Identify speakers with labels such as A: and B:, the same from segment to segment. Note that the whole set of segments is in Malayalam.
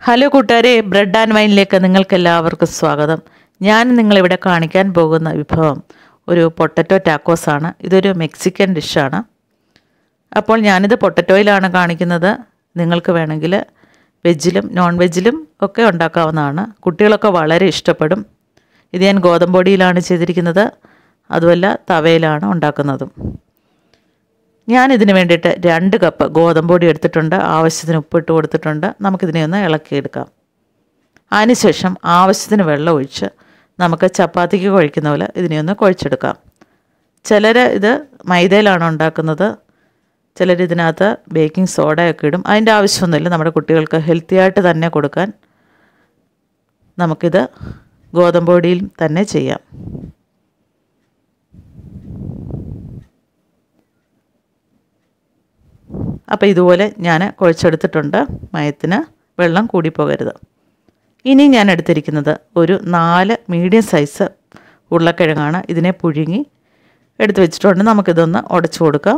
A: ഹലോ കൂട്ടുകാരെ ബ്രെഡ് ആൻഡ് വൈനിലേക്ക് നിങ്ങൾക്ക് എല്ലാവർക്കും സ്വാഗതം ഞാൻ നിങ്ങളിവിടെ കാണിക്കാൻ പോകുന്ന വിഭവം ഒരു പൊട്ടറ്റോ ടാക്കോസ് ആണ് ഇതൊരു മെക്സിക്കൻ ഡിഷാണ് അപ്പോൾ ഞാനിത് പൊട്ടറ്റോയിലാണ് കാണിക്കുന്നത് നിങ്ങൾക്ക് വേണമെങ്കിൽ വെജിലും നോൺ വെജിലും ഒക്കെ ഉണ്ടാക്കാവുന്നതാണ് കുട്ടികളൊക്കെ വളരെ ഇഷ്ടപ്പെടും ഇത് ഞാൻ ഗോതമ്പൊടിയിലാണ് ചെയ്തിരിക്കുന്നത് അതുമല്ല തവയിലാണ് ഉണ്ടാക്കുന്നതും ഞാനിതിന് വേണ്ടിയിട്ട് രണ്ട് കപ്പ് ഗോതമ്പൊടി എടുത്തിട്ടുണ്ട് ആവശ്യത്തിന് ഉപ്പിട്ട് കൊടുത്തിട്ടുണ്ട് നമുക്കിതിനെ ഒന്ന് ഇളക്കിയെടുക്കാം അതിനുശേഷം ആവശ്യത്തിന് വെള്ളം ഒഴിച്ച് നമുക്ക് ചപ്പാത്തിക്ക് കുഴയ്ക്കുന്ന പോലെ ഇതിനെ ഒന്ന് കുഴച്ചെടുക്കാം ചിലർ ഇത് മൈദയിലാണ് ഉണ്ടാക്കുന്നത് ചിലർ ഇതിനകത്ത് ബേക്കിംഗ് സോഡയൊക്കെ ഇടും അതിൻ്റെ ആവശ്യമൊന്നുമില്ല നമ്മുടെ കുട്ടികൾക്ക് ഹെൽത്തി ആയിട്ട് തന്നെ കൊടുക്കാൻ നമുക്കിത് ഗോതമ്പൊടിയിൽ തന്നെ ചെയ്യാം അപ്പോൾ ഇതുപോലെ ഞാൻ കുഴച്ചെടുത്തിട്ടുണ്ട് മയത്തിന് വെള്ളം കൂടിപ്പോകരുത് ഇനി ഞാൻ എടുത്തിരിക്കുന്നത് ഒരു നാല് മീഡിയം സൈസ് ഉരുളക്കിഴങ്ങാണ് ഇതിനെ പുഴുങ്ങി എടുത്ത് വെച്ചിട്ടുണ്ട് നമുക്കിതൊന്ന് ഉടച്ചു കൊടുക്കാം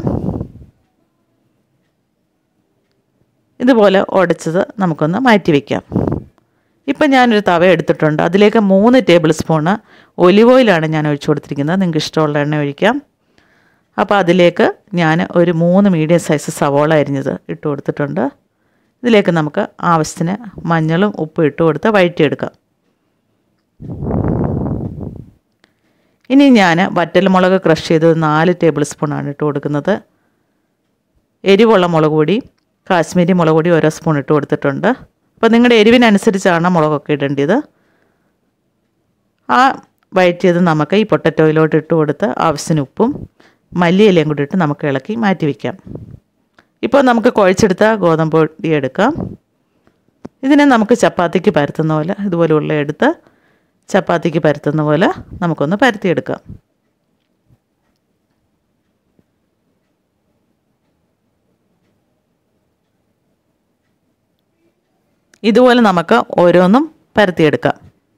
A: ഇതുപോലെ ഉടച്ചത് നമുക്കൊന്ന് മാറ്റി വയ്ക്കാം ഇപ്പം ഞാനൊരു തവ എടുത്തിട്ടുണ്ട് അതിലേക്ക് മൂന്ന് ടേബിൾ സ്പൂണ് ഒലിവ് ഓയിലാണ് ഞാൻ ഒഴിച്ചു കൊടുത്തിരിക്കുന്നത് നിങ്ങൾക്ക് ഇഷ്ടമുള്ള എണ്ണ ഒഴിക്കാം അപ്പോൾ അതിലേക്ക് ഞാൻ ഒരു മൂന്ന് മീഡിയം സൈസ് സവോള അരിഞ്ഞത് ഇട്ട് കൊടുത്തിട്ടുണ്ട് ഇതിലേക്ക് നമുക്ക് ആവശ്യത്തിന് മഞ്ഞളും ഉപ്പും ഇട്ട് കൊടുത്ത് വഴറ്റിയെടുക്കാം ഇനി ഞാൻ വറ്റൽമുളക് ക്രഷ് ചെയ്തത് നാല് ടേബിൾ സ്പൂണാണ് ഇട്ട് കൊടുക്കുന്നത് എരിവുള്ള മുളക് പൊടി കാശ്മീരി മുളക് പൊടി ഓരോ സ്പൂൺ ഇട്ട് കൊടുത്തിട്ടുണ്ട് അപ്പോൾ നിങ്ങളുടെ എരിവിനനുസരിച്ചാണ് മുളകൊക്കെ ഇടേണ്ടത് ആ വഴറ്റിയത് നമുക്ക് ഈ പൊട്ടറ്റോയിലോട്ട് ഇട്ട് കൊടുത്ത് ആവശ്യത്തിന് ഉപ്പും മല്ലിയിലയും കൂടി ഇട്ട് നമുക്ക് ഇളക്കി മാറ്റി വയ്ക്കാം ഇപ്പോൾ നമുക്ക് കുഴച്ചെടുത്ത ഗോതമ്പ് പൊടി എടുക്കാം ഇതിനെ നമുക്ക് ചപ്പാത്തിക്ക് പരത്തുന്ന പോലെ ഇതുപോലെയുള്ള എടുത്ത് ചപ്പാത്തിക്ക് പരത്തുന്ന പോലെ നമുക്കൊന്ന് പരത്തിയെടുക്കാം ഇതുപോലെ നമുക്ക് ഓരോന്നും പരത്തിയെടുക്കാം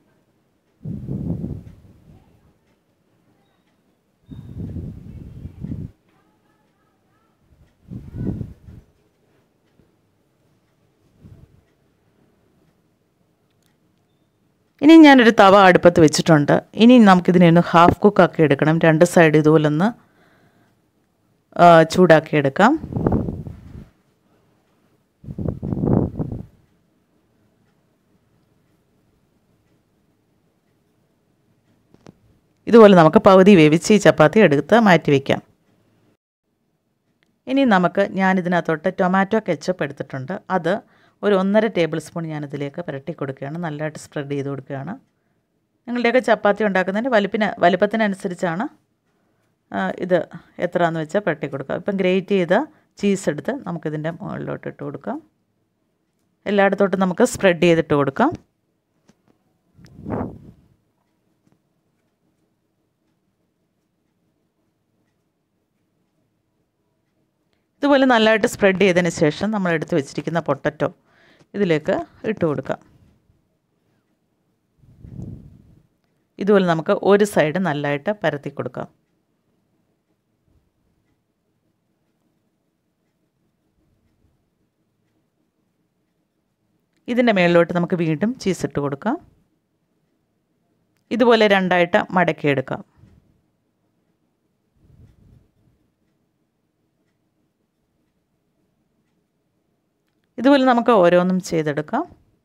A: ഇനി ഞാനൊരു തവ അടുപ്പത്ത് വെച്ചിട്ടുണ്ട് ഇനി നമുക്കിതിനെ ഒന്ന് ഹാഫ് കുക്കാക്കി എടുക്കണം രണ്ട് സൈഡ് ഇതുപോലെ ഒന്ന് ചൂടാക്കി എടുക്കാം ഇതുപോലെ നമുക്ക് പകുതി വേവിച്ച് ഈ ചപ്പാത്തി എടുത്ത് മാറ്റി വയ്ക്കാം ഇനി നമുക്ക് ഞാനിതിനകത്തോട്ട് ടൊമാറ്റോ കെച്ചപ്പ് എടുത്തിട്ടുണ്ട് അത് ഒരു ഒന്നര ടേബിൾ സ്പൂൺ ഞാനിതിലേക്ക് പുരട്ടി കൊടുക്കുകയാണ് നല്ലതായിട്ട് സ്പ്രെഡ് ചെയ്ത് കൊടുക്കുകയാണ് നിങ്ങളുടെയൊക്കെ ചപ്പാത്തി ഉണ്ടാക്കുന്നതിൻ്റെ വലിപ്പിന് വലിപ്പത്തിനനുസരിച്ചാണ് ഇത് എത്രയാണെന്ന് വെച്ചാൽ പുരട്ടി കൊടുക്കുക ഇപ്പം ഗ്രേറ്റ് ചെയ്ത ചീസ് എടുത്ത് നമുക്കിതിൻ്റെ മുകളിലോട്ട് ഇട്ട് കൊടുക്കാം എല്ലായിടത്തോട്ടും നമുക്ക് സ്പ്രെഡ് ചെയ്തിട്ട് കൊടുക്കാം ഇതുപോലെ നല്ലതായിട്ട് സ്പ്രെഡ് ചെയ്തതിന് ശേഷം നമ്മൾ എടുത്ത് വെച്ചിരിക്കുന്ന പൊട്ടറ്റോ ഇതിലേക്ക് ഇട്ട് കൊടുക്കാം ഇതുപോലെ നമുക്ക് ഒരു സൈഡ് നല്ലതായിട്ട് പരത്തി കൊടുക്കാം ഇതിൻ്റെ മേളിലോട്ട് നമുക്ക് വീണ്ടും ചീസ് ഇട്ട് കൊടുക്കാം ഇതുപോലെ രണ്ടായിട്ട് മടക്കിയെടുക്കാം ഇതുപോലെ നമുക്ക് ഓരോന്നും ചെയ്തെടുക്കാം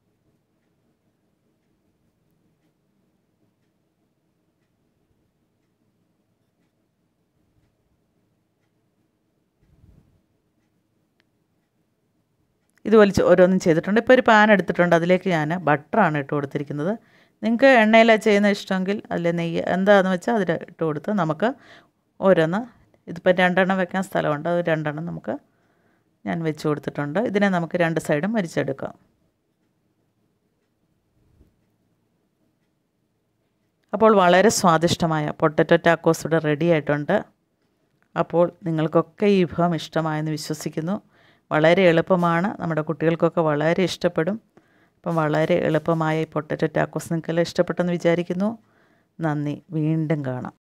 A: ഇതുപോലെ ഓരോന്നും ചെയ്തിട്ടുണ്ട് ഇപ്പോൾ ഒരു പാൻ എടുത്തിട്ടുണ്ട് അതിലേക്ക് ഞാൻ ബട്ടറാണ് ഇട്ട് കൊടുത്തിരിക്കുന്നത് നിങ്ങൾക്ക് എണ്ണയിലാണ് ചെയ്യുന്ന ഇഷ്ടമെങ്കിൽ അതിൽ നെയ്യ് എന്താണെന്ന് വെച്ചാൽ അതിൽ ഇട്ട് കൊടുത്ത് നമുക്ക് ഓരോന്ന് ഇതിപ്പോൾ രണ്ടെണ്ണം വെക്കാൻ സ്ഥലമുണ്ട് അത് രണ്ടെണ്ണം നമുക്ക് ഞാൻ വെച്ച് കൊടുത്തിട്ടുണ്ട് ഇതിനെ നമുക്ക് രണ്ട് സൈഡും മരിച്ചെടുക്കാം അപ്പോൾ വളരെ സ്വാദിഷ്ടമായ പൊട്ടറ്റോ ടാക്കോസ് ഇവിടെ റെഡി ആയിട്ടുണ്ട് അപ്പോൾ നിങ്ങൾക്കൊക്കെ ഈ വിഭവം ഇഷ്ടമായെന്ന് വിശ്വസിക്കുന്നു വളരെ എളുപ്പമാണ് നമ്മുടെ കുട്ടികൾക്കൊക്കെ വളരെ ഇഷ്ടപ്പെടും അപ്പം വളരെ എളുപ്പമായ ഈ പൊട്ടറ്റോ ടാക്കോസ് നിങ്ങൾക്കെല്ലാം ഇഷ്ടപ്പെട്ടെന്ന് വിചാരിക്കുന്നു നന്ദി വീണ്ടും കാണാം